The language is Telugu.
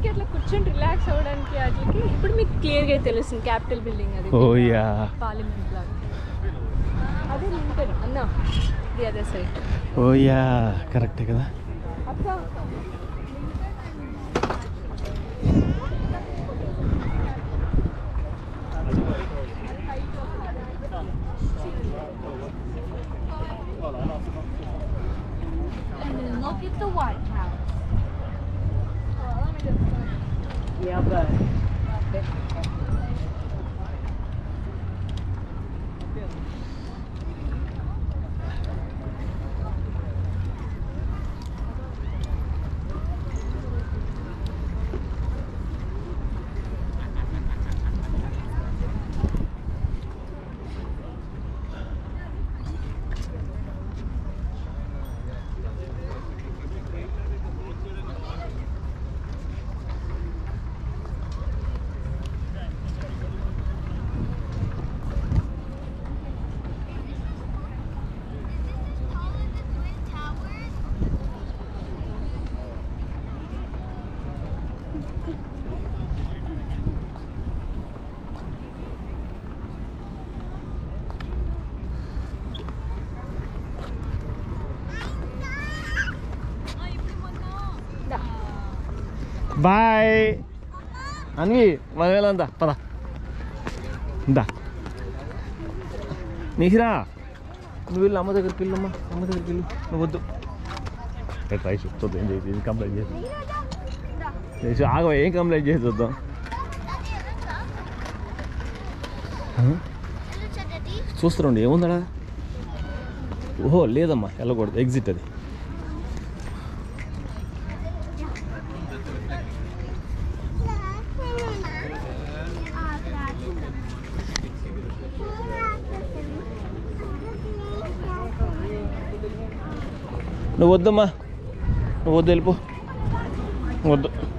ఊరికే అట్లా కూర్చొని రిలాక్స్ అవ్వడానికి వాటికి ఇప్పుడు మీకు క్లియర్గా తెలుస్తుంది క్యాపిటల్ బిల్డింగ్ అది ఓ యా పార్లమెంట్ లాగా అదే లింకన్ అన్న the other side oh yeah కరెక్టే కదా అక్క And then look at the White House. Yeah, but బాయ్ అన్వి మన వెళ్ళందా పద ఇందా నీసిరా నువ్వు వెళ్ళు అమ్మ దగ్గరికి వెళ్ళమ్మా అమ్మ దగ్గరికి వెళ్ళు నువ్వు వద్దు ట్రై చూస్తుంది ఏం చేసి కంప్లైంట్ చేసి చేసి ఆగ ఏం కంప్లైంట్ చేసి చూద్దాం చూస్తున్నాండి ఏముందడా ఓహో లేదమ్మా వెళ్ళకూడదు ఎగ్జిట్ అది నువ్వు వద్దమ్మా నువ్వు వద్దు వెళ్ళిపో వద్దు